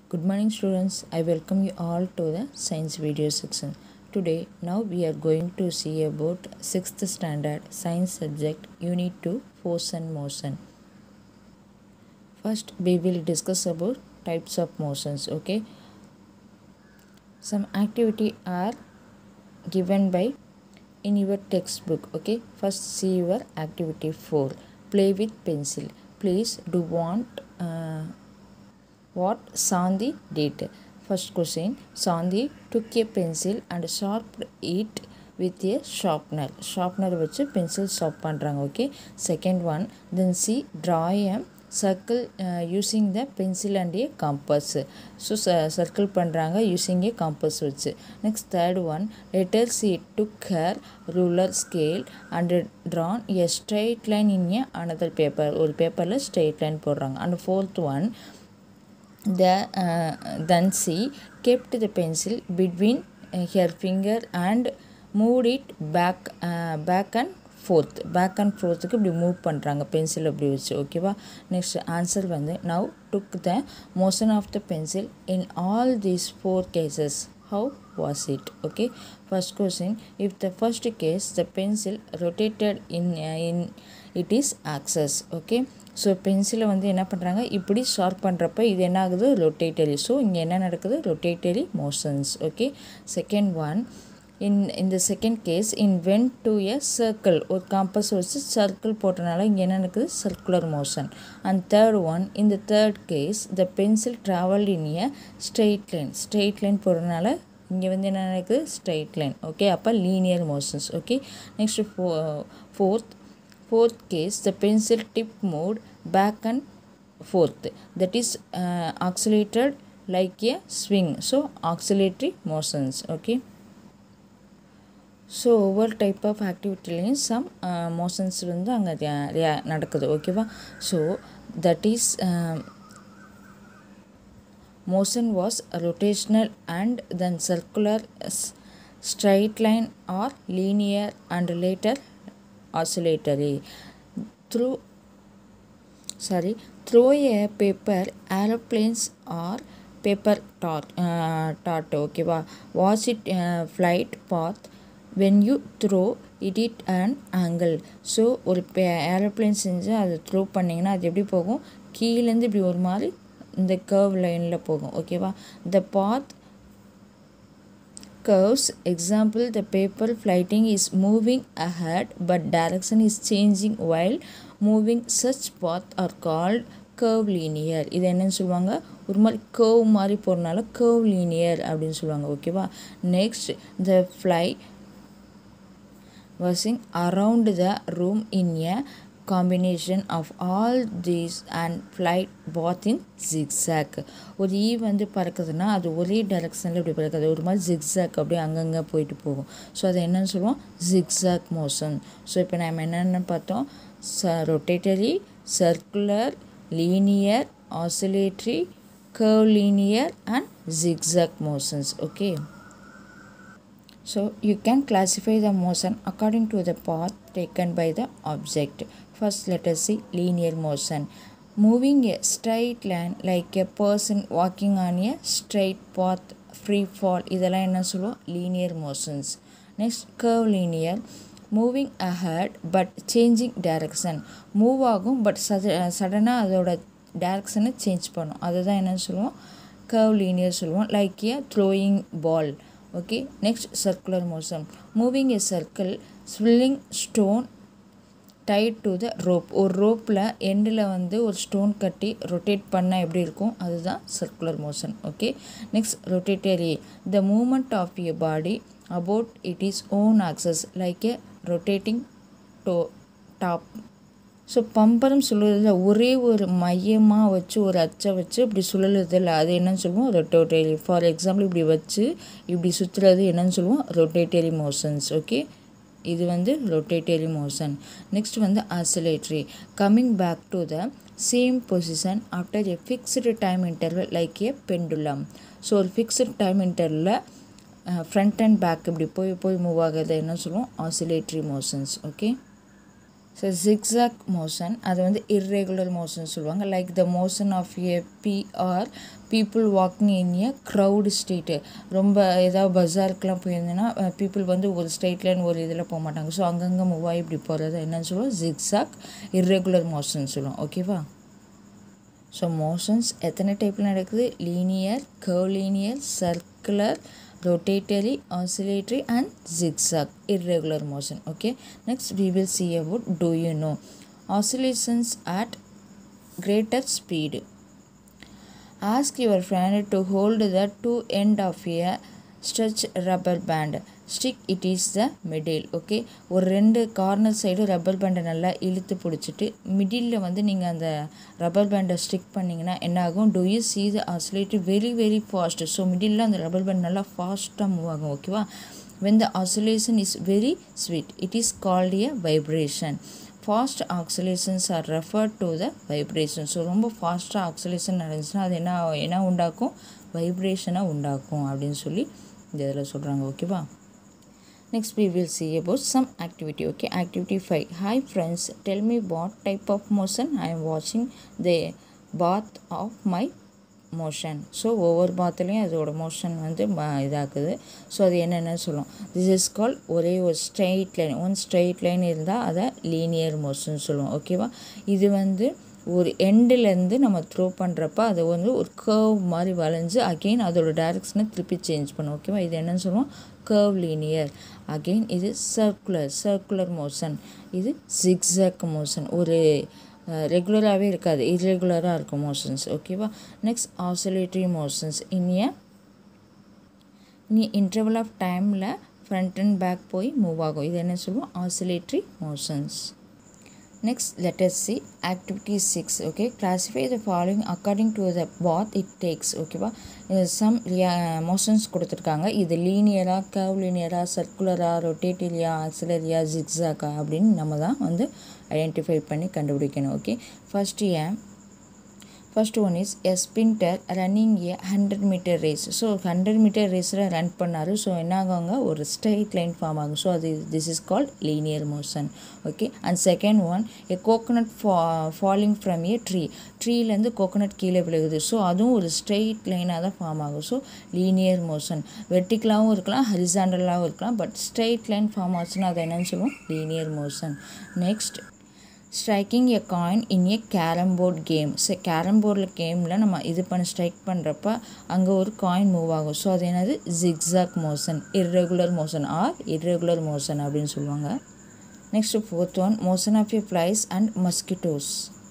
Good morning students. I welcome you all to the science video section. Today now we are going to see about 6th standard science subject unit 2 force and motion. First we will discuss about types of motions okay. Some activity are given by in your textbook okay. First see your activity 4 play with pencil. Please do want uh, what Sandhi did. First question Sandhi took a pencil and sharpened it with a sharpener. Sharpener வச்சு pencil sharp பண்ணுறாங்க okay second one then see draw a circle using the pencil and a compass so circle பண்ணுறாங்க using a compass வச்சு next third one letter see took her ruler scale and drawn a straight line in a another paper ஒரு பேப்பரில் straight line போடுறாங்க and fourth one the uh, then she kept the pencil between uh, her finger and moved it back uh, back and forth back and ஃபோர்த்துக்கு இப்படி move பண்ணுறாங்க pencil அப்படி வச்சு ஓகேவா next answer வந்து now took the motion of the pencil in all these four cases how was it okay first question if the first case the pencil rotated in in it is axis okay so பென்சிலை வந்து என்ன பண்ணுறாங்க இப்படி sharp பண்ணுறப்ப இது என்ன ஆகுது rotatory so இங்கே என்ன நடக்குது rotatory motions okay second one in இந்த second case in when to a circle ஒரு காம்பஸ் வச்சு சர்க்கிள் போட்டனால இங்கே என்ன நடக்குது circular motion and third one இந்த third case the pencil travel in a straight line straight line போடுறதுனால இங்கே வந்து என்ன நடக்குது ஸ்ட்ரெயிட் லைன் ஓகே அப்போ linear motions okay next four fourth fourth case the pencil tip moved back and forth that is uh, accelerated like a swing so oscillatory motions okay so ஒவ்வொரு type of ஆக்டிவிட்டிலையும் some motions வந்து அங்கே நடக்குது ஓகேவா so that is motion was rotational and then circular straight line or linear and later oscillatory through sorry throw a paper aeroplanes or paper tart uh, tart ஓகேவா watch it flight path when you throw it it and angle so ஒரு aeroplane செஞ்சு அதை throw பண்ணிங்கன்னா அது எப்படி போகும் கீழேருந்து இப்படி ஒரு மாதிரி இந்த கர்வ் லைனில் போகும் ஓகேவா த பாத் curves example the paper flighting is moving ahead but direction is changing while moving such path are called curve linear இது என்னன்னு சொல்லுவாங்க ஒரு மாதிரி கர்வ் மாதிரி போகிறனால கர்வ் லீனியர் அப்படின்னு சொல்லுவாங்க ஓகேவா next the fly buzzing around the room in a combination of all these and flight both in zigzag ஒரு ஈ வந்து பறக்குதுன்னா அது ஒரே டைரக்ஷனில் இப்படி பறக்காது ஒரு மாதிரி ஜிக்ஸாக் அப்படியே அங்கங்கே போயிட்டு போகும் ஸோ அதை என்னன்னு சொல்லுவோம் ஜிக்ஸாக் மோஷன் ஸோ இப்போ நம்ம என்னென்னு பார்த்தோம் ச rotatory circular linear oscillatory curve linear and zigzag motions okay So you can classify the motion according to the path taken by the object. First let us see linear motion. Moving a straight line like a person walking on a straight path, free fall இதெல்லாம் என்ன சொல்லுவோம் linear motions. Next curve linear. Moving ahead but changing direction move ஆகும் but சடனாக அதோட டைரக்ஷனை change பண்ணும் அதுதான் என்னன்னு சொல்லுவோம் கர்வ் லீனியர் சொல்லுவோம் like a throwing ball okay next circular motion moving a circle swirling stone tied to the rope ஒரு ரோப்பில் எண்டில் வந்து ஒரு ஸ்டோன் கட்டி ரொட்டேட் பண்ணால் எப்படி இருக்கும் அதுதான் circular motion okay next rotatory the movement of a body about it is own axis like a rotating to top so பம்பரம் சுழலுதில் ஒரே ஒரு மையமாக வச்சு ஒரு அச்சை வச்சு இப்படி சுழலுதில் அது என்னன்னு சொல்லுவோம் ரொட்டேட்டரி ஃபார் எக்ஸாம்பிள் இப்படி வச்சு இப்படி சுற்றுறது என்னன்னு சொல்லுவோம் ரொட்டேட்டரி மோஷன்ஸ் ஓகே இது வந்து ரொட்டேட்டரி மோஷன் நெக்ஸ்ட் வந்து oscillatory coming back to the same position after a fixed time interval like a pendulum so ஒரு ஃபிக்ஸ்டு டைம் இன்டர்வலில் ஃப்ரண்ட் அண்ட் பேக் இப்படி போய் போய் மூவ் ஆகிறது என்ன சொல்லுவோம் oscillatory motions okay so zigzag motion அது வந்து இர்ரெகுலர் மோஷன் சொல்லுவாங்க like the motion of a PR people walking in a crowd street ரொம்ப ஏதாவது பஜாருக்கெலாம் போயிருந்தேன்னா பீப்புள் வந்து ஒரு ஸ்ட்ரெயிட்லேன்னு ஒரு இதில் போக மாட்டாங்க ஸோ அங்கங்கே மூவ் ஆகி இப்படி போகிறது என்னன்னு சொல்லுவோம் ஜிக்ஸாக் இர்ரெகுலர் மோஷன் சொல்லுவோம் ஓகேவா ஸோ மோஷன்ஸ் எத்தனை டைப்பில் நடக்குது linear curvilinear circular rotatory oscillatory and zigzag irregular motion okay next we will see about do you know oscillations at greater speed ask your friend to hold the two end of a stretch rubber band stick it is the middle okay ஒரு ரெண்டு corner side rubber பேண்டை நல்லா இழுத்து பிடிச்சிட்டு middle வந்து நீங்கள் அந்த rubber பேண்டை ஸ்டிக் பண்ணிங்கன்னா என்ன ஆகும் do you see the oscillator very very fast so middle அந்த ரப்பர் பேண்ட் நல்லா ஃபாஸ்ட்டாக மூவ் ஆகும் ஓகேவா when the oscillation is very sweet it is called a vibration fast oscillations are referred to the vibration so ரொம்ப ஃபாஸ்ட்டாக oscillation நடந்துச்சுன்னா அது என்ன என்ன உண்டாக்கும் வைப்ரேஷனாக உண்டாக்கும் அப்படின்னு சொல்லி இந்த இதில் சொல்கிறாங்க ஓகேவா next we will see about some activity okay activity 5 hi friends tell me what type of motion i am watching the bath of my motion so ஒவ்வொரு பாத்துலேயும் அதோட மோஷன் வந்து ம- இதாக்குது ஸோ அது என்னென்னு சொல்லும் திஸ் இஸ் கால் ஒரே ஒரு straight line one straight line இருந்தால் அதை லீனியர் மோஷன் சொல்லுவோம் ஓகேவா இது வந்து ஒரு எண்டுலேருந்து நம்ம த்ரோ பண்ணுறப்ப அது வந்து ஒரு கர்வ் மாதிரி வளைஞ்சு அகெயின் அதோட டைரக்ஷனை திருப்பி சேஞ்ச் பண்ணும் ஓகேவா இது என்னன்னு சொல்லுவோம் கர்வ் லீனியர் அகெயின் இது சர்க்குலர் சர்க்குலர் மோஷன் இது zigzag மோஷன் ஒரு ரெகுலராகவே இருக்காது இர்ரெகுலராக இருக்கும் மோஷன்ஸ் ஓகேவா நெக்ஸ்ட் ஆசிலேட்டரி மோஷன்ஸ் இனிய நீ இன்டர்வல் ஆஃப் டைமில் ஃப்ரண்ட் அண்ட் பேக் போய் மூவ் ஆகும் இது என்ன சொல்லுவோம் oscillatory motions Next, let us see activity 6. Okay, classify the following according to the path it takes. ஓகேவா சம் மோஷன்ஸ் கொடுத்துருக்காங்க இது லீனியராக கர்வ் லீனியராக சர்க்குலராக ரொட்டேட்டரியா ஆக்சிலரியா ஜிக்ஸாக்கா அப்படின்னு நம்ம தான் வந்து ஐடென்டிஃபை பண்ணி கண்டுபிடிக்கணும் ஓகே ஃபஸ்ட்டு ஏன் first one is a sprinter running a hundred metre race so hundred metre ரேஸில் ரன் பண்ணார் ஸோ என்ன ஆகுங்க ஒரு ஸ்ட்ரெயிட் லைன் ஃபார்ம் ஆகும் ஸோ அது this is called linear motion okay and second one a coconut ஃபா falling from a tree ட்ரீலேருந்து coconut கீழே விழுகுது ஸோ அதுவும் ஒரு ஸ்ட்ரெயிட் லைனாக தான் ஃபார்ம் ஆகும் ஸோ லீனியர் மோஷன் வெர்டிக்கலாகவும் இருக்கலாம் ஹரிசாண்டலாகவும் இருக்கலாம் பட் ஸ்ட்ரெயிட் லைன் ஃபார்ம் ஆச்சுன்னா அதை என்னன்னு சொல்லுவோம் linear motion next striking a coin in a carrom board game so carrom போர்டில் கேமில் நம்ம இது பண்ண ஸ்ட்ரைக் பண்ணுறப்ப அங்கே ஒரு காயின் மூவ் ஆகும் ஸோ அது என்னது zigzag motion irregular motion or irregular motion அப்படின்னு சொல்லுவாங்க next fourth one motion of a flies and mosquitoes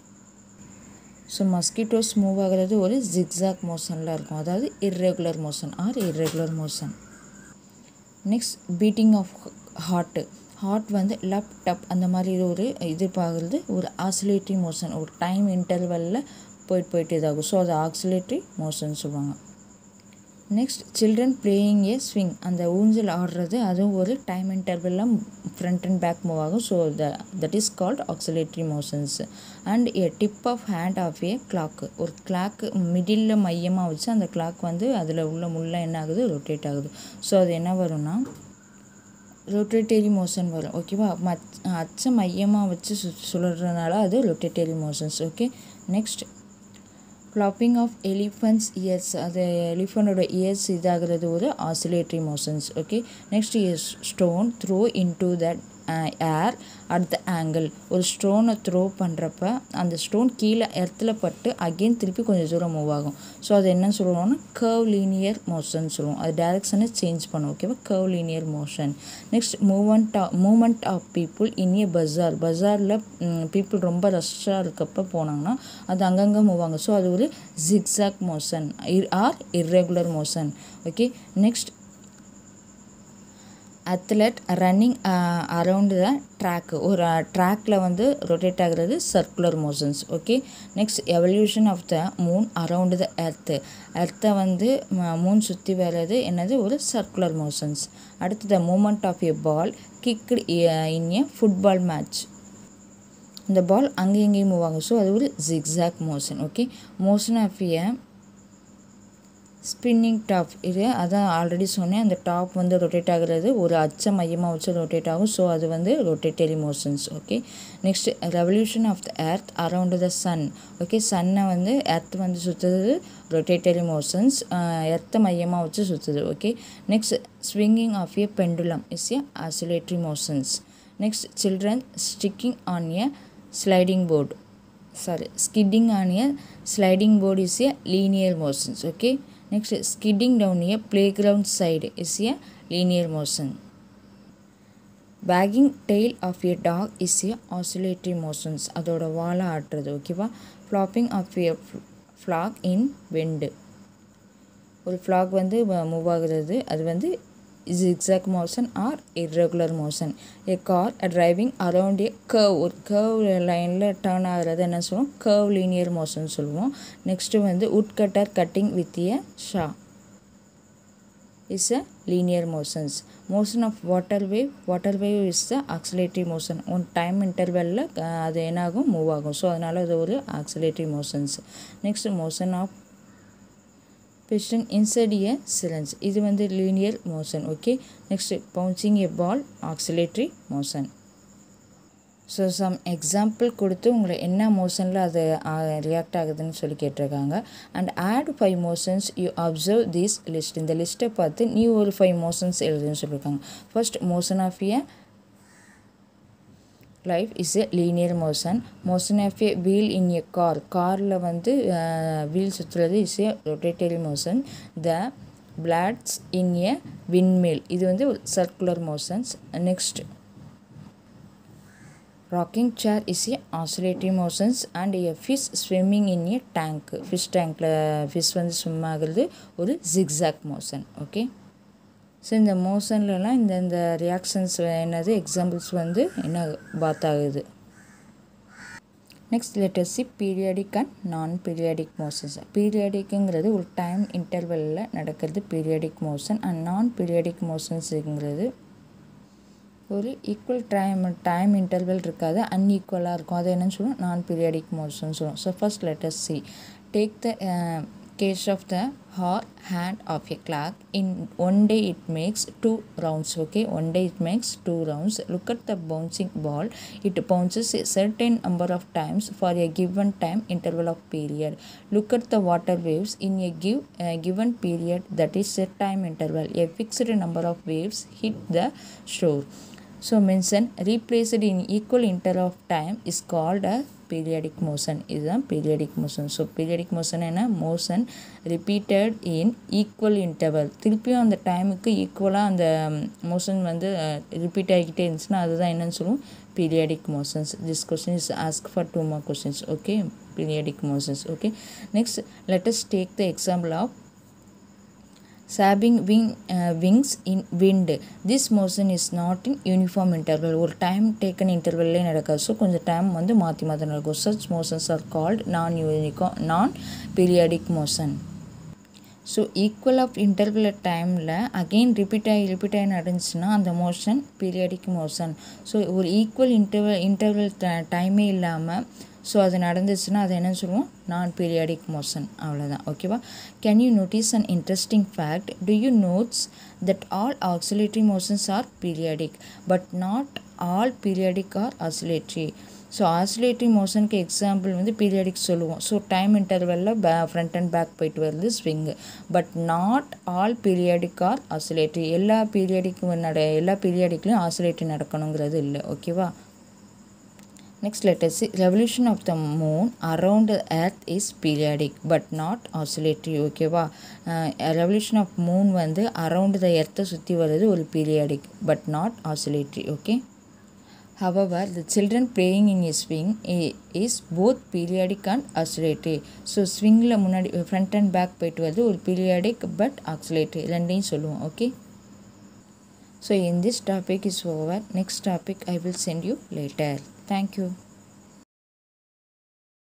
so mosquitoes move ஆகிறது ஒரு zigzag மோஷனில் இருக்கும் அதாவது irregular motion or irregular motion next beating of heart heart வந்து லப் டப் அந்த மாதிரி இது ஒரு இது பார்க்குறது ஒரு ஆசிலேட்டரி மோஷன் ஒரு டைம் இன்டர்வலில் போயிட்டு போயிட்டு இதாகும் ஸோ அது ஆக்சிலேட்டரி மோஷன் சொல்லுவாங்க next children playing a swing அந்த ஊஞ்சல் ஆடுறது அதுவும் ஒரு டைம் இன்டர்வலில் ஃப்ரண்ட் அண்ட் பேக் மூவ் ஆகும் so the that is called oscillatory motions and a tip of hand of a clock ஒரு கிளாக்கு மிடில் மையமாக வச்சு அந்த கிளாக் வந்து அதில் உள்ள முள்ள என்ன ஆகுது ரொட்டேட் ஆகுது ஸோ அது என்ன வரும்னா ரொட்டேட்டரி மோஷன் வரும் ஓகேவா மச் அச்ச மையமாக வச்சு சு சுழறதுனால அது rotatory motions okay next flapping of elephants ears அது எலிஃபண்டோட இயர்ஸ் இதாகிறது ஒரு oscillatory motions okay next ears stone throw into that air at the angle ஒரு ஸ்டோனை த்ரோ பண்ணுறப்ப அந்த ஸ்டோன் கீழே எர்த்தில் பட்டு அகெயின் திருப்பி கொஞ்சம் தூரம் மூவ் ஆகும் ஸோ அது என்ன சொல்லுவோம்னா கர்வ் லீனியர் மோஷன் சொல்லுவோம் அது டேரக்ஷனை சேஞ்ச் பண்ணும் ஓகேவா curve linear motion next movement movement of people in a bazaar பஜாரில் பீப்புள் ரொம்ப ரஷ்ஷாக இருக்கப்போ போனாங்கன்னா அது அங்கங்கே மூவ் ஆகும் ஸோ அது ஒரு zigzag motion or irregular motion okay next athlete running around the track ஒரு ட்ராக்கில் வந்து ரொட்டேட் ஆகிறது circular motions okay next evolution of the moon around the earth எர்த்தை வந்து மூன் சுற்றி வர்றது என்னது ஒரு சர்க்குலர் மோஷன்ஸ் அடுத்து the movement of a ball kicked in a football match இந்த பால் அங்கே இங்கேயும் மூவ் ஆகும் ஸோ அது ஒரு zigzag motion okay motion of a spinning top இது அதான் ஆல்ரெடி சொன்னேன் அந்த டாப் வந்து ரொட்டேட் ஆகுறது ஒரு அச்ச மையமாக வச்சு ரொட்டேட் ஆகும் ஸோ அது வந்து rotatory motions okay next revolution of the earth around the sun okay சன்னை வந்து எர்த் வந்து சுற்றுறது ரொட்டேட்டரி மோஷன்ஸ் எர்த்தை மையமாக வச்சு சுற்றுது okay next swinging of a pendulum is a oscillatory motions next children sticking on a sliding board sorry skidding on a sliding board is a linear motions okay next skidding down a playground side is a linear motion wagging tail of a dog is a oscillatory motions அதோட வாழை ஆட்டுறது ஓகேவா flapping of a flag in wind ஒரு flag வந்து move ஆகுறது அது வந்து zigzag motion or irregular motion a car a driving around a curve ஒரு curve லைனில் டேர்ன் ஆகிறது என்ன சொல்லுவோம் curve linear motion சொல்லுவோம் நெக்ஸ்ட்டு வந்து wood cutter cutting with a saw is a linear motions motion of water wave water wave is the accelerative motion one time இன்டர்வெல்லில் அது என்னாகும் மூவ் ஆகும் ஸோ அதனால் அது ஒரு oscillatory motions next motion of piston inside a cylinder இது வந்து linear motion okay next bouncing a ball oscillatory motion so some example கொடுத்து உங்களை என்ன மோஷனில் அது ரியாக்ட் ஆகுதுன்னு சொல்லி கேட்டிருக்காங்க and add five motions you observe this list இந்த லிஸ்ட்டை பார்த்து நீ ஒரு ஃபைவ் மோஷன்ஸ் எழுதுன்னு சொல்லியிருக்காங்க first motion of a life is a linear motion motion of a wheel in a car காரில் வந்து வீல் சுற்றுறது is a rotatory motion the blades in a windmill இது வந்து circular motions next rocking chair is a oscillatory motions and a fish swimming in a tank fish டேங்க்கில் fish வந்து swim ஆகுறது ஒரு zigzag motion okay so இந்த மோஷன்லலாம் இந்த இந்த reactions என்னது எக்ஸாம்பிள்ஸ் வந்து என்ன பாத் ஆகுது next letter C periodic and non periodic motions பீரியாடிக்குங்கிறது ஒரு டைம் இன்டர்வெல்லில் நடக்கிறது periodic motion and non periodic மோஷன்ஸுங்கிறது ஒரு ஈக்குவல் டைம் டைம் இன்டர்வெல் இருக்காது அன்ஈக்குவலாக இருக்கும் அது என்னன்னு சொல்லுவோம் நான் பீரியாடிக் மோஷன் சொல்லுவோம் so first letter C take the case of the hour hand of a clock in one day it makes two rounds okay one day it makes two rounds look at the bouncing ball it bounces a certain number of times for a given time interval of period look at the water waves in a give, uh, given period that is a time interval a fixed number of waves hit the shore so mention replaced in equal interval of time is called a periodic motion இதுதான் periodic motion so periodic motion என்ன motion repeated in equal interval திருப்பியும் அந்த டைமுக்கு ஈக்குவலாக அந்த motion வந்து repeat ஆகிக்கிட்டே இருந்துச்சுன்னா அதுதான் என்னன்னு சொல்லுவோம் periodic motions this question is ask for two mark questions okay periodic motions okay next let's take the example of sabbing wing uh, wings in wind this motion is not in uniform interval ஒரு time taken இன்டர்வல்லே நடக்காது so கொஞ்சம் time வந்து மாற்றி மாற்றி நடக்கும் such motions are called non யூனிகோ non periodic motion so equal of interval டைமில் அகெயின் ரிப்பீட் ஆகி ரிப்பீட் ஆகி நடந்துச்சுன்னா அந்த மோஷன் பீரியாடிக் மோஷன் ஸோ ஒரு ஈக்குவல் இன்டர்வல் இன்டர்வல் டைமே இல்லாமல் ஸோ அது நடந்துச்சுன்னா அதை என்ன சொல்லுவோம் நான் பீரியாடிக் மோஷன் அவ்வளோதான் ஓகேவா can you notice an interesting fact to you notes that all oscillatory motions are periodic but not all periodic are oscillatory so oscillatory மோஷனுக்கு எக்ஸாம்பிள் வந்து பீரியாடிக் சொல்லுவோம் ஸோ டைம் இன்டர்வெல்லில் பே ஃப்ரண்ட் அண்ட் பேக் போயிட்டு வருது swing but not all periodic are oscillatory எல்லா பீரியாடிக்கும் நட எல்லா பீரியாடிக்லையும் ஆசிலேட்டரி நடக்கணுங்கிறது இல்லை ஓகேவா Next let us see revolution of the moon around the earth is periodic but not oscillatory ஓகேவா ரெவல்யூஷன் ஆஃப் மூன் வந்து அரவுண்ட் த எர்த்தை சுற்றி வர்றது ஒரு periodic but not oscillatory okay However, the children playing in a swing is both periodic and oscillatory. So ஸ்விங்கில் முன்னாடி front and back போயிட்டு வருது ஒரு பீரியாடிக் பட் ஆக்சிலேட்டரி ரெண்டையும் சொல்லுவோம் okay so in this topic is over next topic i will send you later thank you